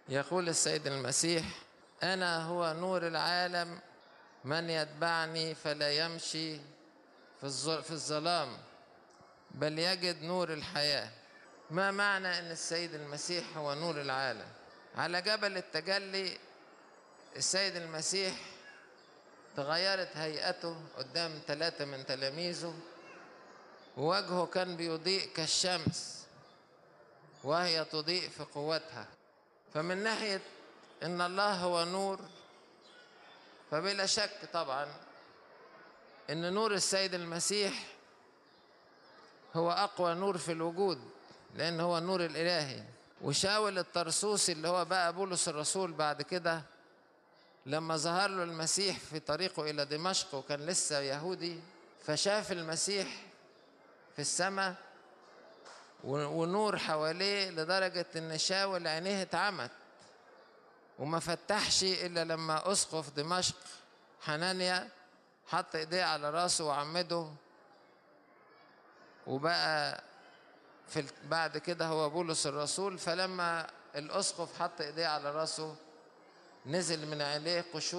يقول السيد المسيح أنا هو نور العالم من يتبعني فلا يمشي في الظ- في الظلام بل يجد نور الحياة ما معنى أن السيد المسيح هو نور العالم على جبل التجلي السيد المسيح تغيرت هيئته قدام ثلاثة من تلاميذه ووجهه كان بيضيء كالشمس وهي تضيء في قوتها فمن ناحية إن الله هو نور فبلا شك طبعا إن نور السيد المسيح هو أقوى نور في الوجود لأن هو النور الإلهي وشاول الطرسوسي اللي هو بقى بولس الرسول بعد كده لما ظهر له المسيح في طريقه إلى دمشق وكان لسه يهودي فشاف المسيح في السماء و- ونور حواليه لدرجة إن شاول عينيه اتعمت وما فتحش إلا لما أسقف دمشق حنانيا حط إيديه على راسه وعمده وبقى في ال- بعد كده هو بولس الرسول فلما الأسقف حط إيديه على راسه نزل من عليه قشور